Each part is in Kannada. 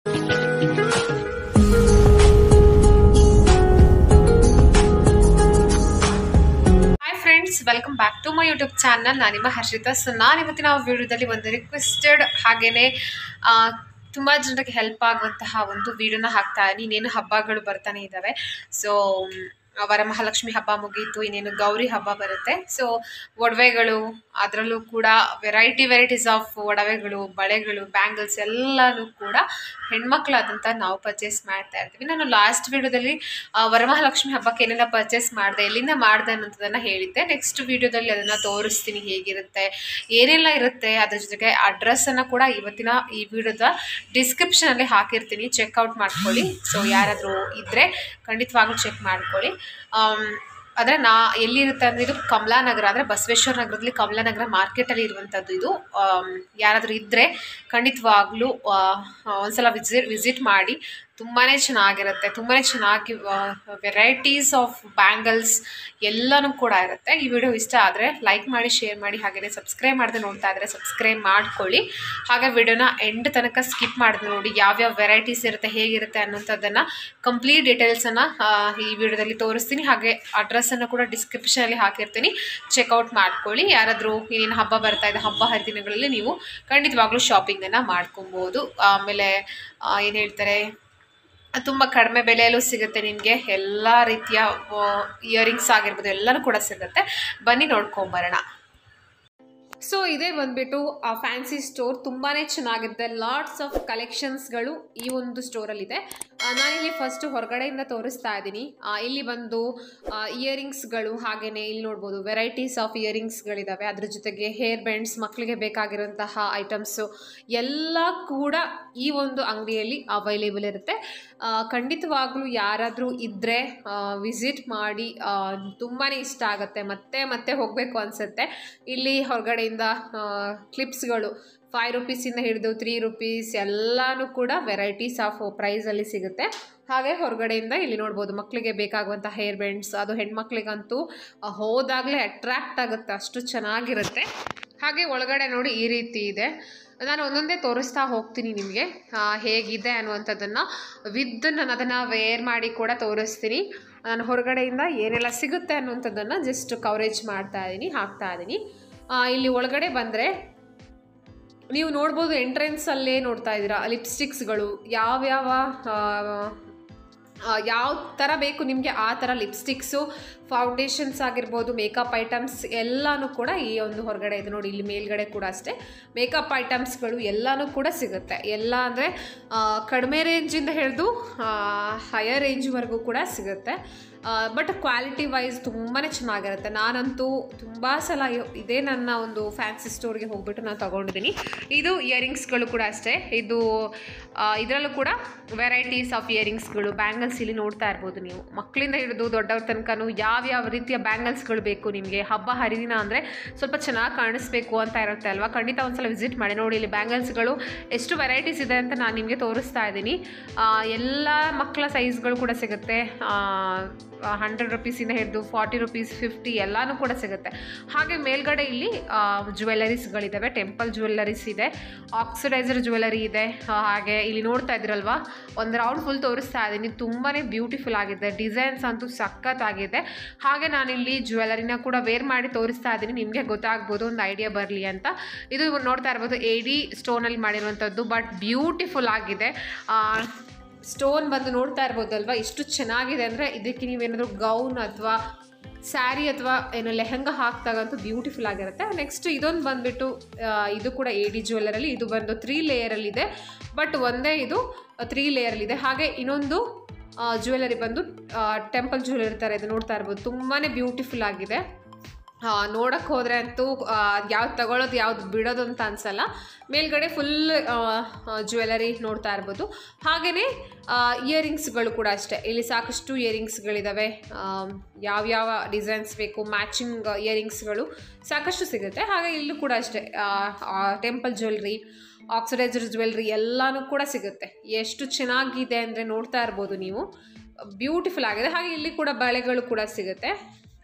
hi friends welcome back to my YouTube channel ನಾನು ನಿಮ್ಮ ಹರ್ಷಿತಾ ಸೊ ನಾನು ಇವತ್ತಿನ ವಿಡಿಯೋದಲ್ಲಿ ಒಂದು ರಿಕ್ವೆಸ್ಟೆಡ್ ಹಾಗೆಯೇ ತುಂಬ ಜನರಿಗೆ ಹೆಲ್ಪ್ ಆಗುವಂತಹ ಒಂದು ವಿಡಿಯೋನ ಹಾಕ್ತಾ ಇನ್ನೇನು ಹಬ್ಬಗಳು ಬರ್ತಾನೆ ಇದ್ದಾವೆ ಸೊ ವರಮಹಾಲಕ್ಷ್ಮಿ ಹಬ್ಬ ಮುಗೀತು ಇನ್ನೇನು ಗೌರಿ ಹಬ್ಬ ಬರುತ್ತೆ ಸೊ ಒಡವೆಗಳು ಅದರಲ್ಲೂ ಕೂಡ ವೆರೈಟಿ ವೆರೈಟೀಸ್ ಆಫ್ ಒಡವೆಗಳು ಬಳೆಗಳು ಬ್ಯಾಂಗಲ್ಸ್ ಎಲ್ಲನೂ ಕೂಡ ಹೆಣ್ಮಕ್ಳಾದಂಥ ನಾವು ಪರ್ಚೇಸ್ ಮಾಡ್ತಾ ಇರ್ತೀವಿ ನಾನು ಲಾಸ್ಟ್ ವಿಡಿಯೋದಲ್ಲಿ ವರಮಹಾಲಕ್ಷ್ಮಿ ಹಬ್ಬಕ್ಕೆ ಏನೆಲ್ಲ ಪರ್ಚೇಸ್ ಮಾಡಿದೆ ಎಲ್ಲಿಂದ ಮಾಡಿದೆ ಅನ್ನೋದನ್ನು ಹೇಳಿದ್ದೆ ನೆಕ್ಸ್ಟ್ ವಿಡಿಯೋದಲ್ಲಿ ಅದನ್ನು ತೋರಿಸ್ತೀನಿ ಹೇಗಿರುತ್ತೆ ಏನೆಲ್ಲ ಇರುತ್ತೆ ಅದ್ರ ಜೊತೆಗೆ ಅಡ್ರೆಸ್ಸನ್ನು ಕೂಡ ಇವತ್ತಿನ ಈ ವಿಡಿಯೋದ ಡಿಸ್ಕ್ರಿಪ್ಷನಲ್ಲಿ ಹಾಕಿರ್ತೀನಿ ಚೆಕ್ಔಟ್ ಮಾಡ್ಕೊಳ್ಳಿ ಸೊ ಯಾರಾದರೂ ಇದ್ದರೆ ಖಂಡಿತವಾಗ್ಲೂ ಚೆಕ್ ಮಾಡ್ಕೊಳ್ಳಿ ಅಂದರೆ ನಾ ಎಲ್ಲಿರುತ್ತೆ ಅಂದರೆ ಇದು ಕಮಲಾನಗರ ಅಂದರೆ ಬಸವೇಶ್ವರ ನಗರದಲ್ಲಿ ಕಮಲಾನಗರ ಮಾರ್ಕೆಟಲ್ಲಿ ಇರುವಂಥದ್ದು ಇದು ಯಾರಾದರೂ ಇದ್ದರೆ ಖಂಡಿತವಾಗ್ಲೂ ಒಂದ್ಸಲ ವಿಸಿಟ್ ವಿಸಿಟ್ ಮಾಡಿ ತುಂಬಾ ಚೆನ್ನಾಗಿರುತ್ತೆ ತುಂಬಾ ಚೆನ್ನಾಗಿ ವೆರೈಟೀಸ್ ಆಫ್ ಬ್ಯಾಂಗಲ್ಸ್ ಎಲ್ಲನೂ ಕೂಡ ಇರುತ್ತೆ ಈ ವಿಡಿಯೋ ಇಷ್ಟ ಆದರೆ ಲೈಕ್ ಮಾಡಿ ಶೇರ್ ಮಾಡಿ ಹಾಗೆಯೇ ಸಬ್ಸ್ಕ್ರೈಬ್ ಮಾಡದೆ ನೋಡ್ತಾ ಇದ್ದರೆ ಸಬ್ಸ್ಕ್ರೈಬ್ ಮಾಡ್ಕೊಳ್ಳಿ ಹಾಗೆ ವಿಡಿಯೋನ ಎಂಡ್ ತನಕ ಸ್ಕಿಪ್ ಮಾಡಿದ್ರೆ ನೋಡಿ ಯಾವ್ಯಾವ ವೆರೈಟೀಸ್ ಇರುತ್ತೆ ಹೇಗಿರುತ್ತೆ ಅನ್ನೋಂಥದ್ದನ್ನು ಕಂಪ್ಲೀಟ್ ಡೀಟೇಲ್ಸನ್ನು ಈ ವಿಡಿಯೋದಲ್ಲಿ ತೋರಿಸ್ತೀನಿ ಹಾಗೆ ಅಡ್ರೆಸ್ಸನ್ನು ಕೂಡ ಡಿಸ್ಕ್ರಿಪ್ಷನಲ್ಲಿ ಹಾಕಿರ್ತೀನಿ ಚೆಕ್ಔಟ್ ಮಾಡ್ಕೊಳ್ಳಿ ಯಾರಾದರೂ ಇನ್ನೇನು ಹಬ್ಬ ಬರ್ತಾ ಇದೆ ಹಬ್ಬ ಹರಿದಿನಗಳಲ್ಲಿ ನೀವು ಖಂಡಿತವಾಗ್ಲೂ ಶಾಪಿಂಗನ್ನು ಮಾಡ್ಕೊಬೋದು ಆಮೇಲೆ ಏನು ಹೇಳ್ತಾರೆ ತುಂಬ ಕಡಿಮೆ ಬೆಲೆಯಲ್ಲೂ ಸಿಗುತ್ತೆ ನಿಮಗೆ ಎಲ್ಲ ರೀತಿಯ ಇಯರಿಂಗ್ಸ್ ಆಗಿರ್ಬೋದು ಎಲ್ಲನೂ ಕೂಡ ಸಿಗುತ್ತೆ ಬನ್ನಿ ನೋಡ್ಕೊಂಬರೋಣ ಸೊ ಇದೇ ಬಂದ್ಬಿಟ್ಟು ಆ ಫ್ಯಾನ್ಸಿ ಸ್ಟೋರ್ ತುಂಬಾ ಚೆನ್ನಾಗಿದೆ ಲಾಟ್ಸ್ ಆಫ್ ಕಲೆಕ್ಷನ್ಸ್ಗಳು ಈ ಒಂದು ಸ್ಟೋರಲ್ಲಿದೆ ನಾನಿಲ್ಲಿ ಫಸ್ಟು ಹೊರಗಡೆಯಿಂದ ತೋರಿಸ್ತಾ ಇದ್ದೀನಿ ಇಲ್ಲಿ ಬಂದು ಇಯರಿಂಗ್ಸ್ಗಳು ಹಾಗೆಯೇ ಇಲ್ಲಿ ನೋಡ್ಬೋದು ವೆರೈಟೀಸ್ ಆಫ್ ಇಯರಿಂಗ್ಸ್ಗಳಿದ್ದಾವೆ ಅದ್ರ ಜೊತೆಗೆ ಹೇರ್ ಬ್ಯಾಂಡ್ಸ್ ಮಕ್ಕಳಿಗೆ ಬೇಕಾಗಿರೋಂತಹ ಐಟಮ್ಸು ಎಲ್ಲ ಕೂಡ ಈ ಒಂದು ಅಂಗಡಿಯಲ್ಲಿ ಅವೈಲೇಬಲ್ ಇರುತ್ತೆ ಖಂಡಿತವಾಗ್ಲೂ ಯಾರಾದರೂ ಇದ್ದರೆ ವಿಸಿಟ್ ಮಾಡಿ ತುಂಬಾ ಇಷ್ಟ ಆಗುತ್ತೆ ಮತ್ತೆ ಮತ್ತೆ ಹೋಗಬೇಕು ಅನಿಸುತ್ತೆ ಇಲ್ಲಿ ಹೊರಗಡೆಯಿಂದ ಕ್ಲಿಪ್ಸ್ಗಳು ಫೈವ್ ರುಪೀಸಿಂದ ಹಿಡಿದು ತ್ರೀ ರುಪೀಸ್ ಎಲ್ಲನೂ ಕೂಡ ವೆರೈಟೀಸ್ ಆಫ್ ಪ್ರೈಸಲ್ಲಿ ಸಿಗುತ್ತೆ ಹಾಗೆ ಹೊರಗಡೆಯಿಂದ ಇಲ್ಲಿ ನೋಡ್ಬೋದು ಮಕ್ಕಳಿಗೆ ಬೇಕಾಗುವಂಥ ಹೇರ್ ಬ್ಯಾಂಡ್ಸ್ ಅದು ಹೆಣ್ಮಕ್ಳಿಗಂತೂ ಹೋದಾಗಲೇ ಅಟ್ರ್ಯಾಕ್ಟ್ ಆಗುತ್ತೆ ಅಷ್ಟು ಚೆನ್ನಾಗಿರುತ್ತೆ ಹಾಗೆ ಒಳಗಡೆ ನೋಡಿ ಈ ರೀತಿ ಇದೆ ನಾನು ಒಂದೊಂದೇ ತೋರಿಸ್ತಾ ಹೋಗ್ತೀನಿ ನಿಮಗೆ ಹೇಗಿದೆ ಅನ್ನುವಂಥದ್ದನ್ನು ವಿದ್ ನಾನು ಅದನ್ನು ವೇರ್ ಮಾಡಿ ಕೂಡ ತೋರಿಸ್ತೀನಿ ನಾನು ಹೊರಗಡೆಯಿಂದ ಏನೆಲ್ಲ ಸಿಗುತ್ತೆ ಅನ್ನುವಂಥದ್ದನ್ನು ಜಸ್ಟ್ ಕವರೇಜ್ ಮಾಡ್ತಾ ಇದ್ದೀನಿ ಹಾಕ್ತಾ ಇದ್ದೀನಿ ಇಲ್ಲಿ ಒಳಗಡೆ ಬಂದರೆ ನೀವು ನೋಡ್ಬೋದು ಎಂಟ್ರೆನ್ಸಲ್ಲೇ ನೋಡ್ತಾ ಇದ್ದೀರಾ ಲಿಪ್ಸ್ಟಿಕ್ಸ್ಗಳು ಯಾವ್ಯಾವ ಯಾವ ಥರ ಬೇಕು ನಿಮಗೆ ಆ ಥರ ಲಿಪ್ಸ್ಟಿಕ್ಸು ಫೌಂಡೇಶನ್ಸ್ ಆಗಿರ್ಬೋದು ಮೇಕಪ್ ಐಟಮ್ಸ್ ಎಲ್ಲನೂ ಕೂಡ ಈ ಒಂದು ಹೊರಗಡೆ ಇದೆ ನೋಡಿ ಇಲ್ಲಿ ಮೇಲ್ಗಡೆ ಕೂಡ ಅಷ್ಟೇ ಮೇಕಪ್ ಐಟಮ್ಸ್ಗಳು ಎಲ್ಲನೂ ಕೂಡ ಸಿಗುತ್ತೆ ಎಲ್ಲ ಅಂದರೆ ಕಡಿಮೆ ರೇಂಜಿಂದ ಹಿಡಿದು ಹೈಯರ್ ರೇಂಜ್ವರೆಗೂ ಕೂಡ ಸಿಗುತ್ತೆ ಬಟ್ ಕ್ವಾಲಿಟಿ ವೈಸ್ ತುಂಬಾ ಚೆನ್ನಾಗಿರುತ್ತೆ ನಾನಂತೂ ತುಂಬ ಸಲ ಇದೇ ನನ್ನ ಒಂದು ಫ್ಯಾನ್ಸಿ ಸ್ಟೋರ್ಗೆ ಹೋಗ್ಬಿಟ್ಟು ನಾನು ತೊಗೊಂಡಿದ್ದೀನಿ ಇದು ಇಯರಿಂಗ್ಸ್ಗಳು ಕೂಡ ಅಷ್ಟೇ ಇದು ಇದರಲ್ಲೂ ಕೂಡ ವೆರೈಟೀಸ್ ಆಫ್ ಇಯರಿಂಗ್ಸ್ಗಳು ಬ್ಯಾಂಗಲ್ಸ್ ಇಲ್ಲಿ ನೋಡ್ತಾ ಇರ್ಬೋದು ನೀವು ಮಕ್ಕಳಿಂದ ಹಿಡಿದು ದೊಡ್ಡವ್ರ ತನಕನೂ ಯಾವ್ಯಾವ ರೀತಿಯ ಬ್ಯಾಂಗಲ್ಸ್ಗಳು ಬೇಕು ನಿಮಗೆ ಹಬ್ಬ ಹರಿದಿನ ಅಂದರೆ ಸ್ವಲ್ಪ ಚೆನ್ನಾಗಿ ಕಾಣಿಸ್ಬೇಕು ಅಂತ ಇರುತ್ತೆ ಅಲ್ವಾ ಖಂಡಿತ ಒಂದ್ಸಲ ವಿಸಿಟ್ ಮಾಡಿ ನೋಡಿ ಇಲ್ಲಿ ಬ್ಯಾಂಗಲ್ಸ್ಗಳು ಎಷ್ಟು ವೆರೈಟೀಸ್ ಇದೆ ಅಂತ ನಾನು ನಿಮಗೆ ತೋರಿಸ್ತಾ ಇದ್ದೀನಿ ಎಲ್ಲ ಮಕ್ಕಳ ಸೈಜ್ಗಳು ಕೂಡ ಸಿಗುತ್ತೆ ಹಂಡ್ರೆಡ್ ರುಪೀಸಿಂದ ಹಿಡಿದು ಫಾರ್ಟಿ ರುಪೀಸ್ ಫಿಫ್ಟಿ ಎಲ್ಲನೂ ಕೂಡ ಸಿಗುತ್ತೆ ಹಾಗೆ ಮೇಲ್ಗಡೆ ಇಲ್ಲಿ ಜ್ಯುವೆಲರೀಸ್ಗಳಿದ್ದಾವೆ ಟೆಂಪಲ್ ಜ್ಯುವೆಲ್ಲರೀಸ್ ಇದೆ ಆಕ್ಸಿಡೈಸರ್ ಜ್ಯುವೆಲರಿ ಇದೆ ಹಾಗೆ ಇಲ್ಲಿ ನೋಡ್ತಾ ಇದ್ರಲ್ವಾ ಒಂದು ರೌಂಡ್ ಫುಲ್ ತೋರಿಸ್ತಾ ಇದ್ದೀನಿ ತುಂಬಾ ಬ್ಯೂಟಿಫುಲ್ ಆಗಿದೆ ಡಿಸೈನ್ಸ್ ಅಂತೂ ಸಖತ್ತಾಗಿದೆ ಹಾಗೆ ನಾನಿಲ್ಲಿ ಜ್ಯುವೆಲರಿನ ಕೂಡ ವೇರ್ ಮಾಡಿ ತೋರಿಸ್ತಾ ಇದ್ದೀನಿ ನಿಮಗೆ ಗೊತ್ತಾಗ್ಬೋದು ಒಂದು ಐಡಿಯಾ ಬರಲಿ ಅಂತ ಇದು ನೋಡ್ತಾ ಇರ್ಬೋದು ಏಡಿ ಸ್ಟೋನಲ್ಲಿ ಮಾಡಿರುವಂಥದ್ದು ಬಟ್ ಬ್ಯೂಟಿಫುಲ್ ಆಗಿದೆ ಸ್ಟೋನ್ ಬಂದು ನೋಡ್ತಾ ಇರ್ಬೋದಲ್ವಾ ಎಷ್ಟು ಚೆನ್ನಾಗಿದೆ ಅಂದರೆ ಇದಕ್ಕೆ ನೀವೇನಾದರೂ ಗೌನ್ ಅಥವಾ ಸ್ಯಾರಿ ಅಥವಾ ಏನು ಲೆಹಂಗ ಹಾಕಿದಾಗಂತೂ ಬ್ಯೂಟಿಫುಲ್ ಆಗಿರುತ್ತೆ ನೆಕ್ಸ್ಟ್ ಇದೊಂದು ಬಂದುಬಿಟ್ಟು ಇದು ಕೂಡ ಎ ಡಿ ಜ್ಯುವೆಲ್ಲರಲ್ಲಿ ಇದು ಬಂದು ತ್ರೀ ಲೇಯರಲ್ಲಿದೆ ಬಟ್ ಒಂದೇ ಇದು ತ್ರೀ ಲೇಯರಲ್ಲಿದೆ ಹಾಗೆ ಇನ್ನೊಂದು ಜ್ಯುವೆಲರಿ ಬಂದು ಟೆಂಪಲ್ ಜ್ಯುವೆಲರಿ ಥರ ಇದು ನೋಡ್ತಾ ಇರ್ಬೋದು ತುಂಬಾ ಬ್ಯೂಟಿಫುಲ್ ಆಗಿದೆ ನೋಡೋಕ್ಕೆ ಹೋದರೆ ಅಂತೂ ಯಾವ್ದು ತಗೊಳ್ಳೋದು ಯಾವ್ದು ಬಿಡೋದು ಅಂತ ಅನಿಸಲ್ಲ ಮೇಲ್ಗಡೆ ಫುಲ್ ಜ್ಯುವೆಲರಿ ನೋಡ್ತಾ ಇರ್ಬೋದು ಹಾಗೆಯೇ ಇಯರಿಂಗ್ಸ್ಗಳು ಕೂಡ ಅಷ್ಟೇ ಇಲ್ಲಿ ಸಾಕಷ್ಟು ಇಯರಿಂಗ್ಸ್ಗಳಿದ್ದಾವೆ ಯಾವ್ಯಾವ ಡಿಸೈನ್ಸ್ ಬೇಕು ಮ್ಯಾಚಿಂಗ್ ಇಯರಿಂಗ್ಸ್ಗಳು ಸಾಕಷ್ಟು ಸಿಗುತ್ತೆ ಹಾಗೆ ಇಲ್ಲೂ ಕೂಡ ಅಷ್ಟೇ ಟೆಂಪಲ್ ಜ್ಯುವೆಲ್ರಿ ಆಕ್ಸಿಡೈಸರ್ ಜ್ಯುವೆಲ್ರಿ ಎಲ್ಲನೂ ಕೂಡ ಸಿಗುತ್ತೆ ಎಷ್ಟು ಚೆನ್ನಾಗಿದೆ ಅಂದರೆ ನೋಡ್ತಾ ಇರ್ಬೋದು ನೀವು ಬ್ಯೂಟಿಫುಲ್ ಆಗಿದೆ ಹಾಗೆ ಇಲ್ಲಿ ಕೂಡ ಬಳೆಗಳು ಕೂಡ ಸಿಗುತ್ತೆ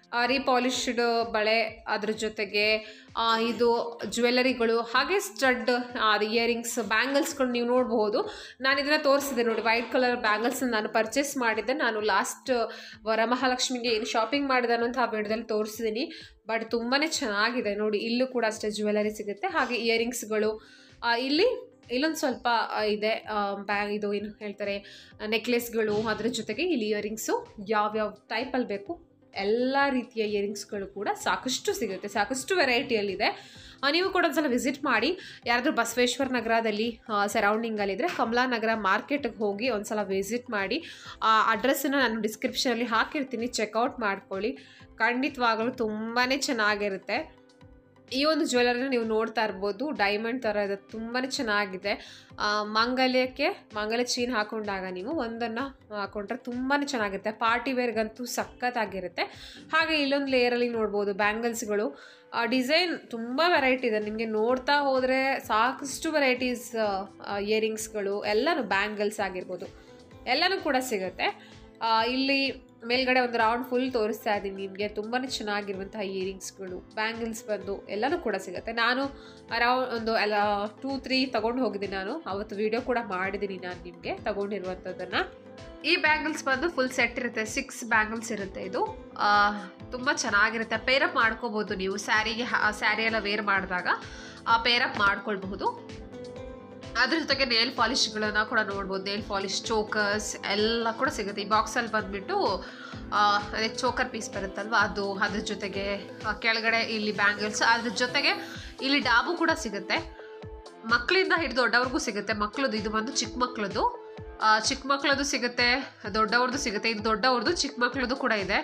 ರೀಪಾಲಿಶ್ಡ್ ಬಳೆ ಅದ್ರ ಜೊತೆಗೆ ಆ, ಇದು ಜ್ಯುವೆಲರಿಗಳು ಹಾಗೆ ಸ್ಟಡ್ ಅದು ಇಯರಿಂಗ್ಸ್ ಬ್ಯಾಂಗಲ್ಸ್ಗಳು ನೀವು ನೋಡಬಹುದು ನಾನು ಇದನ್ನು ತೋರಿಸಿದೆ ನೋಡಿ ವೈಟ್ ಕಲರ್ ಬ್ಯಾಂಗಲ್ಸ್ ನಾನು ಪರ್ಚೇಸ್ ಮಾಡಿದ್ದೆ ನಾನು ಲಾಸ್ಟ್ ವರಮಹಾಲಕ್ಷ್ಮಿಗೆ ಏನು ಶಾಪಿಂಗ್ ಮಾಡಿದೆ ಅನ್ನೋಂಥ ವಿಡಿಯೋದಲ್ಲಿ ತೋರಿಸಿದ್ದೀನಿ ಬಟ್ ತುಂಬಾ ಚೆನ್ನಾಗಿದೆ ನೋಡಿ ಇಲ್ಲೂ ಕೂಡ ಅಷ್ಟೇ ಜ್ಯುವೆಲರಿ ಸಿಗುತ್ತೆ ಹಾಗೆ ಇಯರಿಂಗ್ಸ್ಗಳು ಇಲ್ಲಿ ಇಲ್ಲೊಂದು ಸ್ವಲ್ಪ ಆ, ಇದೆ ಬ್ಯಾ ಇದು ಏನು ಹೇಳ್ತಾರೆ ನೆಕ್ಲೆಸ್ಗಳು ಅದ್ರ ಜೊತೆಗೆ ಇಲ್ಲಿ ಇಯರಿಂಗ್ಸು ಯಾವ್ಯಾವ ಟೈಪಲ್ಲಿ ಬೇಕು ಎಲ್ಲ ರೀತಿಯ ಇಯರಿಂಗ್ಸ್ಗಳು ಕೂಡ ಸಾಕಷ್ಟು ಸಿಗುತ್ತೆ ಸಾಕಷ್ಟು ವೆರೈಟಿಯಲ್ಲಿದೆ ಆ, ನೀವು ಕೂಡ ಒಂದ್ಸಲ ವಿಸಿಟ್ ಮಾಡಿ ಯಾರಾದರೂ ಬಸವೇಶ್ವರ ನಗರದಲ್ಲಿ ಸರೌಂಡಿಂಗಲ್ಲಿದ್ದರೆ ಕಮಲಾನಗರ ಮಾರ್ಕೆಟ್ಗೆ ಹೋಗಿ ಒಂದ್ಸಲ ವಿಸಿಟ್ ಮಾಡಿ ಆ ಅಡ್ರೆಸ್ಸನ್ನು ನಾನು ಡಿಸ್ಕ್ರಿಪ್ಷನಲ್ಲಿ ಹಾಕಿರ್ತೀನಿ ಚೆಕ್ಔಟ್ ಮಾಡ್ಕೊಳ್ಳಿ ಖಂಡಿತವಾಗಲೂ ತುಂಬಾ ಚೆನ್ನಾಗಿರುತ್ತೆ ಈ ಒಂದು ಜ್ಯುವೆಲರಿನ ನೀವು ನೋಡ್ತಾ ಇರ್ಬೋದು ಡೈಮಂಡ್ ಥರ ಇದೆ ತುಂಬಾ ಚೆನ್ನಾಗಿದೆ ಆ, ಮಾಂಗಲ್ಯಕ್ಕೆ ಮಾಂಗಲ್ಯ ಚೀನ್ ಹಾಕೊಂಡಾಗ ನೀವು ಒಂದನ್ನು ಹಾಕೊಂಡ್ರೆ ತುಂಬಾ ಚೆನ್ನಾಗಿರುತ್ತೆ ಪಾರ್ಟಿ ವೇರ್ಗಂತೂ ಸಖತ್ತಾಗಿರುತ್ತೆ ಹಾಗೆ ಇಲ್ಲೊಂದು ಲೇಯರಲ್ಲಿ ನೋಡ್ಬೋದು ಬ್ಯಾಂಗಲ್ಸ್ಗಳು ಡಿಸೈನ್ ತುಂಬ ವೆರೈಟಿ ಇದೆ ನಿಮಗೆ ನೋಡ್ತಾ ಹೋದರೆ ಸಾಕಷ್ಟು ವೆರೈಟೀಸ್ ಇಯರಿಂಗ್ಸ್ಗಳು ಎಲ್ಲನೂ ಬ್ಯಾಂಗಲ್ಸ್ ಆಗಿರ್ಬೋದು ಎಲ್ಲನೂ ಕೂಡ ಸಿಗುತ್ತೆ ಆ, ಇಲ್ಲಿ ಮೇಲ್ಗಡೆ ಒಂದು ರೌಂಡ್ ಫುಲ್ ತೋರಿಸ್ತಾ ಇದ್ದೀನಿ ನಿಮಗೆ ತುಂಬಾ ಚೆನ್ನಾಗಿರುವಂತಹ ಇಯರಿಂಗ್ಸ್ಗಳು ಬ್ಯಾಂಗಲ್ಸ್ ಬಂದು ಎಲ್ಲನೂ ಕೂಡ ಸಿಗುತ್ತೆ ನಾನು ಅರೌಂಡ್ ಒಂದು ಎಲ್ಲ ಟೂ ತ್ರೀ ತಗೊಂಡು ಹೋಗಿದ್ದೀನಿ ನಾನು ಅವತ್ತು ವಿಡಿಯೋ ಕೂಡ ಮಾಡಿದ್ದೀನಿ ನಾನು ನಿಮಗೆ ತಗೊಂಡಿರುವಂಥದ್ದನ್ನು ಈ ಬ್ಯಾಂಗಲ್ಸ್ ಬಂದು ಫುಲ್ ಸೆಟ್ ಇರುತ್ತೆ ಸಿಕ್ಸ್ ಬ್ಯಾಂಗಲ್ಸ್ ಇರುತ್ತೆ ಇದು ಆ, ತುಂಬ ಚೆನ್ನಾಗಿರುತ್ತೆ ಪೇರಪ್ ಮಾಡ್ಕೋಬೋದು ನೀವು ಸ್ಯಾರಿಗೆ ಸ್ಯಾರಿ ಎಲ್ಲ ವೇರ್ ಮಾಡಿದಾಗ ಪೇರಪ್ ಮಾಡ್ಕೊಳ್ಬಹುದು ಅದ್ರ ಜೊತೆಗೆ ನೇಲ್ ಪಾಲಿಶ್ಗಳನ್ನ ಕೂಡ ನೋಡ್ಬೋದು ನೇಲ್ ಪಾಲಿಶ್ ಚೋಕರ್ಸ್ ಎಲ್ಲ ಕೂಡ ಸಿಗುತ್ತೆ ಈ ಬಾಕ್ಸಲ್ಲಿ ಬಂದ್ಬಿಟ್ಟು ಆ, ಅದೇ ಚೋಕರ್ ಪೀಸ್ ಬರುತ್ತಲ್ವ ಅದು ಅದ್ರ ಜೊತೆಗೆ ಆ, ಕೆಳಗಡೆ ಇಲ್ಲಿ ಬ್ಯಾಂಗಲ್ಸ್ ಅದ್ರ ಜೊತೆಗೆ ಇಲ್ಲಿ ಡಾಬು ಕೂಡ ಸಿಗುತ್ತೆ ಮಕ್ಕಳಿಂದ ಹಿಡಿದು ದೊಡ್ಡವ್ರಿಗೂ ಸಿಗುತ್ತೆ ಮಕ್ಕಳದು ಇದು ಬಂದು ಚಿಕ್ಕ ಮಕ್ಕಳದು ಚಿಕ್ಕ ಮಕ್ಕಳದು ಸಿಗುತ್ತೆ ದೊಡ್ಡವ್ರದ್ದು ಸಿಗುತ್ತೆ ಇದು ದೊಡ್ಡವ್ರದ್ದು ಚಿಕ್ಕ ಮಕ್ಕಳದು ಕೂಡ ಇದೆ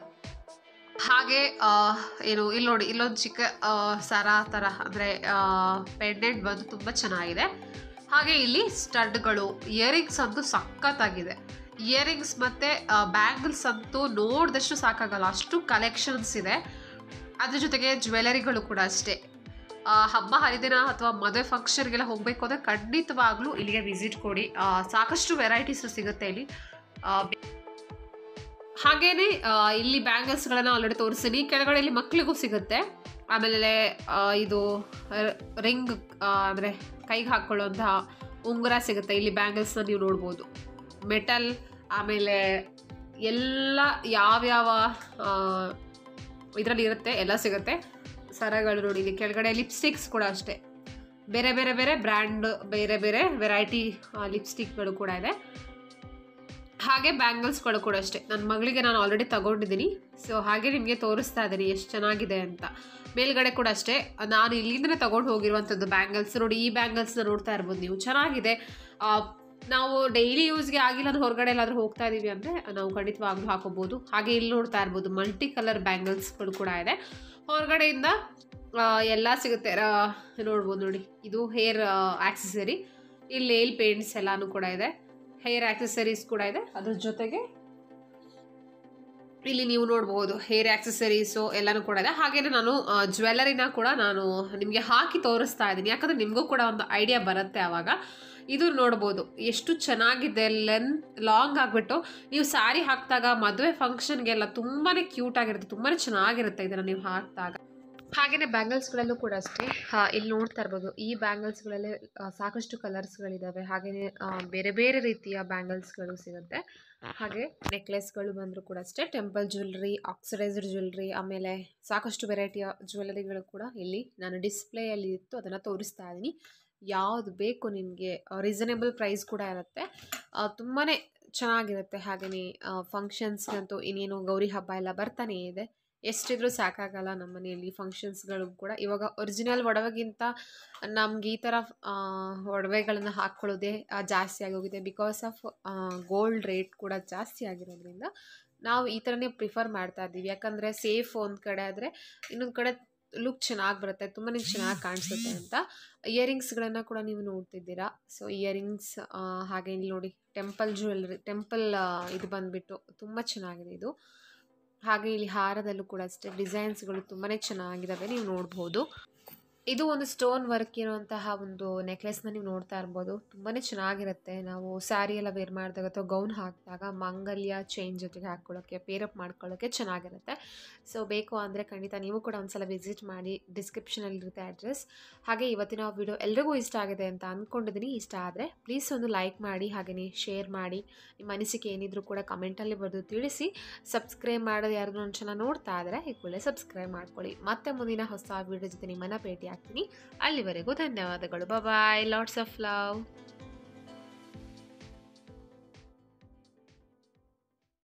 ಹಾಗೆ ಆ, ಏನು ಇಲ್ಲಿ ನೋಡಿ ಇಲ್ಲೊಂದು ಚಿಕ್ಕ ಆ, ಸರ ಥರ ಅಂದರೆ ಪೆಂಡೆಂಟ್ ಬಂದು ತುಂಬ ಚೆನ್ನಾಗಿದೆ ಹಾಗೆ ಇಲ್ಲಿ ಸ್ಟಡ್ಗಳು ಇಯರಿಂಗ್ಸ್ ಅಂತೂ ಸಖತ್ತಾಗಿದೆ ಇಯರಿಂಗ್ಸ್ ಮತ್ತು ಬ್ಯಾಂಗಲ್ಸ್ ಅಂತೂ ನೋಡಿದಷ್ಟು ಸಾಕಾಗಲ್ಲ ಅಷ್ಟು ಕಲೆಕ್ಷನ್ಸ್ ಇದೆ ಅದ್ರ ಜೊತೆಗೆ ಜ್ಯುವೆಲರಿಗಳು ಕೂಡ ಅಷ್ಟೇ ಆ, ಹಬ್ಬ ಹರಿದಿನ ಅಥವಾ ಮದುವೆ ಫಂಕ್ಷನ್ಗೆಲ್ಲ ಹೋಗಬೇಕು ಅಂದರೆ ಖಂಡಿತವಾಗ್ಲೂ ಇಲ್ಲಿಗೆ ವಿಸಿಟ್ ಕೊಡಿ ಆ, ಸಾಕಷ್ಟು ವೆರೈಟೀಸ್ ಸಿಗುತ್ತೆ ಇಲ್ಲಿ ಆ, ಹಾಗೇನೆ ಆ, ಇಲ್ಲಿ ಬ್ಯಾಂಗಲ್ಸ್ಗಳನ್ನ ಆಲ್ರೆಡಿ ತೋರಿಸ್ತೀನಿ ಕೆಳಗಡೆ ಇಲ್ಲಿ ಮಕ್ಕಳಿಗೂ ಸಿಗುತ್ತೆ ಆಮೇಲೆ ಆ, ಇದು ರಿಂಗ್ ಅಂದರೆ ಕೈಗೆ ಹಾಕ್ಕೊಳ್ಳುವಂತಹ ಉಂಗುರ ಸಿಗುತ್ತೆ ಇಲ್ಲಿ ಬ್ಯಾಂಗಲ್ಸ್ನ ನೀವು ನೋಡ್ಬೋದು ಮೆಟಲ್ ಆಮೇಲೆ ಎಲ್ಲ ಯಾವ್ಯಾವ ಇದರಲ್ಲಿ ಇರುತ್ತೆ ಎಲ್ಲ ಸಿಗುತ್ತೆ ಸರಗಳು ನೋಡಿ ಇಲ್ಲಿ ಕೆಳಗಡೆ ಲಿಪ್ಸ್ಟಿಕ್ಸ್ ಕೂಡ ಅಷ್ಟೇ ಬೇರೆ ಬೇರೆ ಬೇರೆ ಬ್ರ್ಯಾಂಡ್ ಬೇರೆ ಬೇರೆ ವೆರೈಟಿ ಲಿಪ್ಸ್ಟಿಕ್ಗಳು ಕೂಡ ಇದೆ ಹಾಗೆ ಬ್ಯಾಂಗಲ್ಸ್ಗಳು ಕೂಡ ಅಷ್ಟೇ ನನ್ನ ಮಗಳಿಗೆ ನಾನು ಆಲ್ರೆಡಿ ತಗೊಂಡಿದ್ದೀನಿ ಸೊ ಹಾಗೆ ನಿಮಗೆ ತೋರಿಸ್ತಾ ಇದ್ದೀನಿ ಎಷ್ಟು ಚೆನ್ನಾಗಿದೆ ಅಂತ ಮೇಲ್ಗಡೆ ಕೂಡ ಅಷ್ಟೇ ನಾನು ಇಲ್ಲಿಂದನೇ ತಗೊಂಡು ಹೋಗಿರುವಂಥದ್ದು ಬ್ಯಾಂಗಲ್ಸ್ ನೋಡಿ ಈ ಬ್ಯಾಂಗಲ್ಸ್ನ ನೋಡ್ತಾ ಇರ್ಬೋದು ನೀವು ಚೆನ್ನಾಗಿದೆ ಆ, ನಾವು ಡೈಲಿ ಯೂಸ್ಗೆ ಆಗಿಲ್ಲ ಅಂದ್ರೆ ಹೊರಗಡೆ ಎಲ್ಲಾದರೂ ಹೋಗ್ತಾ ಇದ್ದೀವಿ ಅಂದರೆ ನಾವು ಖಂಡಿತವಾಗ್ಲೂ ಹಾಕೋಬೋದು ಹಾಗೆ ಇಲ್ಲಿ ನೋಡ್ತಾ ಇರ್ಬೋದು ಮಲ್ಟಿ ಕಲರ್ ಬ್ಯಾಂಗಲ್ಸ್ಗಳು ಕೂಡ ಇದೆ ಹೊರಗಡೆಯಿಂದ ಆ, ಎಲ್ಲ ಸಿಗುತ್ತೆ ರಾ- ನೋಡ್ಬೋದು ನೋಡಿ ಇದು ಹೇರ್ ಆಕ್ಸೆಸರಿ ಇಲ್ಲಿ ನೇಲ್ ಪೇಂಟ್ಸ್ ಎಲ್ಲಾನು ಕೂಡ ಇದೆ ಹೇರ್ ಆಕ್ಸೆಸರೀಸ್ ಕೂಡ ಇದೆ ಅದ್ರ ಜೊತೆಗೆ ಇಲ್ಲಿ ನೀವು ನೋಡ್ಬೋದು ಹೇರ್ ಆಕ್ಸೆಸರೀಸು ಎಲ್ಲನೂ ಕೂಡ ಇದೆ ಹಾಗೇನೆ ನಾನು ಜ್ಯುವೆಲರಿನ ಕೂಡ ನಾನು ನಿಮಗೆ ಹಾಕಿ ತೋರಿಸ್ತಾ ಇದ್ದೀನಿ ಯಾಕಂದರೆ ನಿಮಗೂ ಕೂಡ ಒಂದು ಐಡಿಯಾ ಬರುತ್ತೆ ಆವಾಗ ಇದು ನೋಡ್ಬೋದು ಎಷ್ಟು ಚೆನ್ನಾಗಿದೆ ಲೆಂತ್ ಲಾಂಗ್ ಆಗಿಬಿಟ್ಟು ನೀವು ಸ್ಯಾರಿ ಹಾಕಿದಾಗ ಮದುವೆ ಫಂಕ್ಷನ್ಗೆಲ್ಲ ತುಂಬಾ ಕ್ಯೂಟ್ ಆಗಿರುತ್ತೆ ತುಂಬಾ ಚೆನ್ನಾಗಿರುತ್ತೆ ಇದನ್ನು ನೀವು ಹಾಕಿದಾಗ ಹಾಗೆಯೇ ಬ್ಯಾಂಗಲ್ಸ್ಗಳಲ್ಲೂ ಕೂಡ ಅಷ್ಟೇ ಆ, ಇಲ್ಲಿ ನೋಡ್ತಾ ಇರ್ಬೋದು ಈ ಬ್ಯಾಂಗಲ್ಸ್ಗಳಲ್ಲೇ ಆ, ಸಾಕಷ್ಟು ಕಲರ್ಸ್ಗಳಿದ್ದಾವೆ ಹಾಗೆಯೇ ಆ, ಬೇರೆ ಬೇರೆ ರೀತಿಯ ಬ್ಯಾಂಗಲ್ಸ್ಗಳು ಸಿಗುತ್ತೆ ಹಾಗೆ ನೆಕ್ಲೆಸ್ಗಳು ಬಂದರೂ ಕೂಡ ಅಷ್ಟೇ ಟೆಂಪಲ್ ಜ್ಯುವೆಲ್ರಿ ಆಕ್ಸಿಡೈಸ್ಡ್ ಜ್ಯುವೆಲ್ರಿ ಆಮೇಲೆ ಸಾಕಷ್ಟು ವೆರೈಟಿಯ ಜ್ಯುವೆಲರಿಗಳು ಕೂಡ ಇಲ್ಲಿ ನಾನು ಡಿಸ್ಪ್ಲೇಯಲ್ಲಿ ಇತ್ತು ಅದನ್ನು ತೋರಿಸ್ತಾ ಇದ್ದೀನಿ ಯಾವುದು ಬೇಕು ನಿಮಗೆ ರೀಸನೇಬಲ್ ಪ್ರೈಸ್ ಕೂಡ ಇರುತ್ತೆ ತುಂಬಾ ಚೆನ್ನಾಗಿರುತ್ತೆ ಹಾಗೆಯೇ ಫಂಕ್ಷನ್ಸ್ಗಂತೂ ಇನ್ನೇನು ಗೌರಿ ಹಬ್ಬ ಎಲ್ಲ ಬರ್ತಾನೇ ಇದೆ ಎಷ್ಟಿದ್ರೂ ಸಾಕಾಗಲ್ಲ ನಮ್ಮ ಮನೆಯಲ್ಲಿ ಫಂಕ್ಷನ್ಸ್ಗಳು ಕೂಡ ಇವಾಗ ಒರಿಜಿನಲ್ ಒಡವೆಗಿಂತ ನಮ್ಗೆ ಈ ಥರ ಒಡವೆಗಳನ್ನು ಹಾಕ್ಕೊಳ್ಳೋದೇ ಆ, ಜಾಸ್ತಿ ಆಗೋಗಿದೆ ಬಿಕಾಸ್ ಆಫ್ ಗೋಲ್ಡ್ ರೇಟ್ ಕೂಡ ಜಾಸ್ತಿ ಆಗಿರೋದ್ರಿಂದ ನಾವು ಈ ಥರನೇ ಪ್ರಿಫರ್ ಮಾಡ್ತಾ ಇದ್ದೀವಿ ಯಾಕಂದರೆ ಸೇಫ್ ಒಂದು ಕಡೆ ಆದರೆ ಇನ್ನೊಂದು ಕಡೆ ಲುಕ್ ಚೆನ್ನಾಗಿ ಬರುತ್ತೆ ತುಂಬಾ ಚೆನ್ನಾಗಿ ಕಾಣಿಸುತ್ತೆ ಅಂತ ಇಯರಿಂಗ್ಸ್ಗಳನ್ನು ಕೂಡ ನೀವು ನೋಡ್ತಿದ್ದೀರಾ ಸೊ ಇಯರಿಂಗ್ಸ್ ಹಾಗೆ ಇಲ್ಲಿ ನೋಡಿ ಟೆಂಪಲ್ ಜ್ಯುವೆಲ್ರಿ ಟೆಂಪಲ್ ಇದು ಬಂದುಬಿಟ್ಟು ತುಂಬ ಚೆನ್ನಾಗಿದೆ ಇದು ಹಾಗೆ ಇಲ್ಲಿ ಹಾರದಲ್ಲೂ ಕೂಡ ಅಷ್ಟೇ ಡಿಸೈನ್ಸ್ಗಳು ತುಂಬಾ ಚೆನ್ನಾಗಿದ್ದಾವೆ ನೀವು ನೋಡ್ಬೋದು ಇದು ಒಂದು ಸ್ಟೋನ್ ವರ್ಕ್ ಇರುವಂತಹ ಒಂದು ನೆಕ್ಲೆಸ್ನ ನೀವು ನೋಡ್ತಾ ಇರ್ಬೋದು ತುಂಬಾ ಚೆನ್ನಾಗಿರುತ್ತೆ ನಾವು ಸ್ಯಾರಿ ಎಲ್ಲ ವೇರ್ ಮಾಡಿದಾಗ ಅಥವಾ ಗೌನ್ ಹಾಕಿದಾಗ ಮಾಂಗಲ್ಯ ಚೈನ್ ಜೊತೆಗೆ ಹಾಕ್ಕೊಳ್ಳೋಕ್ಕೆ ಪೇರಪ್ ಮಾಡ್ಕೊಳ್ಳೋಕ್ಕೆ ಚೆನ್ನಾಗಿರುತ್ತೆ ಸೊ ಬೇಕು ಅಂದರೆ ಖಂಡಿತ ನೀವು ಕೂಡ ಒಂದ್ಸಲ ವಿಸಿಟ್ ಮಾಡಿ ಡಿಸ್ಕ್ರಿಪ್ಷನಲ್ಲಿರುತ್ತೆ ಅಡ್ರೆಸ್ ಹಾಗೆ ಇವತ್ತಿನ ವಿಡಿಯೋ ಎಲ್ರಿಗೂ ಇಷ್ಟ ಆಗಿದೆ ಅಂತ ಅಂದ್ಕೊಂಡಿದ್ದೀನಿ ಇಷ್ಟ ಆದರೆ ಪ್ಲೀಸ್ ಒಂದು ಲೈಕ್ ಮಾಡಿ ಹಾಗೆಯೇ ಶೇರ್ ಮಾಡಿ ನಿಮ್ಮ ಅನಿಸಿಕೆ ಏನಿದ್ರು ಕೂಡ ಕಮೆಂಟಲ್ಲಿ ಬರೆದು ತಿಳಿಸಿ ಸಬ್ಸ್ಕ್ರೈಬ್ ಮಾಡೋದು ಯಾರು ನನ್ನ ಚಾನಲ್ ನೋಡ್ತಾ ಇದ್ದರೆ ಈ ಕೂಡಲೇ ಸಬ್ಸ್ಕ್ರೈಬ್ ಮಾಡ್ಕೊಳ್ಳಿ ಮತ್ತೆ ಮುಂದಿನ ಹೊಸ ವಿಡಿಯೋ ಜೊತೆ ನಿಮ್ಮನ್ನು ಭೇಟಿ ಆಗ್ತೀನಿ ಅಲ್ಲಿವರೆಗೂ ಧನ್ಯವಾದಗಳು ಬಾಯ್ ಲಾಟ್ಸ್ ಆಫ್ ಲವ್